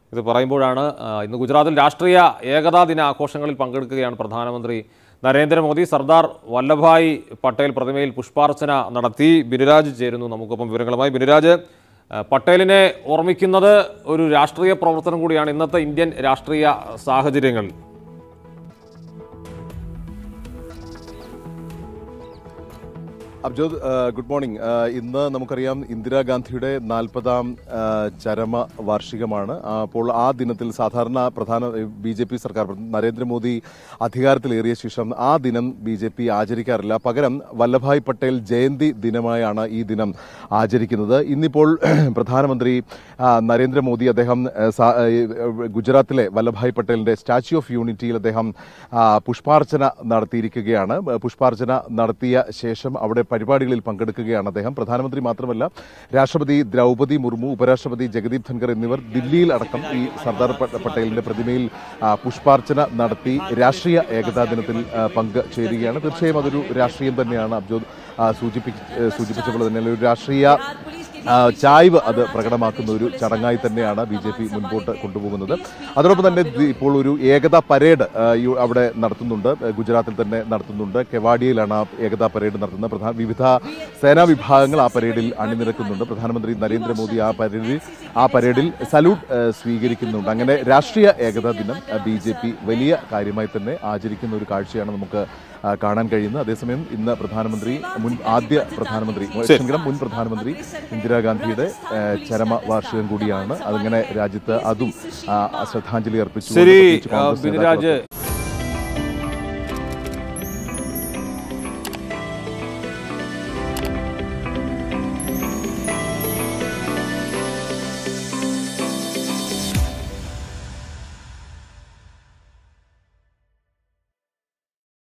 ഇത് പറയുമ്പോഴാണ് ആ, ഇന്ന് ഗുജറാത്തിൽ രാഷ്ട്രീയ ഏകതാ ദിന ആഘോഷങ്ങളിൽ പങ്കെടുക്കുകയാണ് പ്രധാനമന്ത്രി നരേന്ദ്രമോദി സർദാർ വല്ലഭായ് പട്ടേൽ പ്രതിമയിൽ പുഷ്പാർച്ചന നടത്തി ബിനുരാജ് ചേരുന്നു നമുക്കൊപ്പം വിവരങ്ങളുമായി ബിനുരാജ് ആ, പട്ടേലിനെ ഓർമ്മിക്കുന്നത് ഒരു രാഷ്ട്രീയ പ്രവർത്തനം കൂടിയാണ് ഇന്നത്തെ ഇന്ത്യൻ രാഷ്ട്രീയ സാഹചര്യങ്ങളിൽ അബ്ജോദ് ആ, ഗുഡ് മോർണിംഗ് ആ, ഇന്ന് നമുക്കറിയാം ഇന്ദിരാഗാന്ധിയുടെ നാൽപ്പതാം ആ, ചരമ വാർഷികമാണ് ആ, അപ്പോൾ ആ ദിനത്തിൽ സാധാരണ പ്രധാന ബി ജെ പി സർക്കാർ നരേന്ദ്രമോദി അധികാരത്തിലേറിയ ശേഷം ആ ദിനം ബി ജെ പി ആചരിക്കാറില്ല പകരം വല്ലഭായ് പട്ടേൽ ജയന്തി ദിനമായാണ് ഈ ദിനം ആചരിക്കുന്നത് ഇന്നിപ്പോൾ പ്രധാനമന്ത്രി ആ, നരേന്ദ്രമോദി അദ്ദേഹം ആ, സാ- ആ, ഗുജറാത്തിലെ വല്ലഭായ് പട്ടേലിന്റെ സ്റ്റാച്യു ഓഫ് യൂണിറ്റിയിൽ അദ്ദേഹം ആ, പുഷ്പാർച്ചന നടത്തിയിരിക്കുകയാണ് പുഷ്പാർച്ചന നടത്തിയ ശേഷം അവിടെ പരിപാടികളിൽ പങ്കെടുക്കുകയാണ് അദ്ദേഹം പ്രധാനമന്ത്രി മാത്രമല്ല രാഷ്ട്രപതി ദ്രൗപതി മുർമു ഉപരാഷ്ട്രപതി ജഗദീപ് ധൻഖർ എന്നിവർ ദില്ലിയിൽ അടക്കം ഈ സർദാർ പ- പട്ടേലിന്റെ പ്രതിമയിൽ ആ, പുഷ്പാർച്ചന നടത്തി രാഷ്ട്രീയ ഏകതാ ദിനത്തിൽ ആ, പങ്ക് ചേരുകയാണ് തീർച്ചയായും അതൊരു രാഷ്ട്രീയം തന്നെയാണ് അബ്ജോദ് ആ, സൂചിപ്പി സൂചിപ്പിച്ചപ്പോൾ തന്നെ ഒരു രാഷ്ട്രീയ ആ, ചായ്വ് അത് പ്രകടമാക്കുന്ന ഒരു ചടങ്ങായി തന്നെയാണ് ബി ജെ പി മുൻപോട്ട് കൊണ്ടുപോകുന്നത് അതോടൊപ്പം തന്നെ ദി- ഇപ്പോൾ ഒരു ഏകതാ പരേഡ് ആ, യു- അവിടെ നടത്തുന്നുണ്ട് ആ, ഗുജറാത്തിൽ തന്നെ നടത്തുന്നുണ്ട് കെവാഡിയയിലാണ് ആ ഏകതാ പരേഡ് നടത്തുന്നത് പ്രധാന വിവിധ സേനാ വിഭാഗങ്ങൾ ആ പരേഡിൽ അണിനിരക്കുന്നുണ്ട് പ്രധാനമന്ത്രി നരേന്ദ്രമോദി ആ പരേഡിൽ ആ പരേഡിൽ സല്യൂട്ട് ആ, സ്വീകരിക്കുന്നുണ്ട് അങ്ങനെ രാഷ്ട്രീയ ഏകതാ ദിനം ബി ജെ പി വലിയ കാര്യമായി തന്നെ ആചരിക്കുന്ന ഒരു കാഴ്ചയാണ് നമുക്ക് ആ, കാണാൻ കഴിയുന്നത് അതേസമയം ഇന്ന് പ്രധാനമന്ത്രി മുൻ ആദ്യ പ്രധാനമന്ത്രി ക്ഷമിക്കണം മുൻ പ്രധാനമന്ത്രി ഇന്ദിരാഗാന്ധിയുടെ ആ, ചരമ വാർഷികം കൂടിയാണ് അതിങ്ങനെ രാജ്യത്ത് അതും ആ, ശ്രദ്ധാഞ്ജലി അർപ്പിച്ചു ശരി ആ, ബിനുരാജ്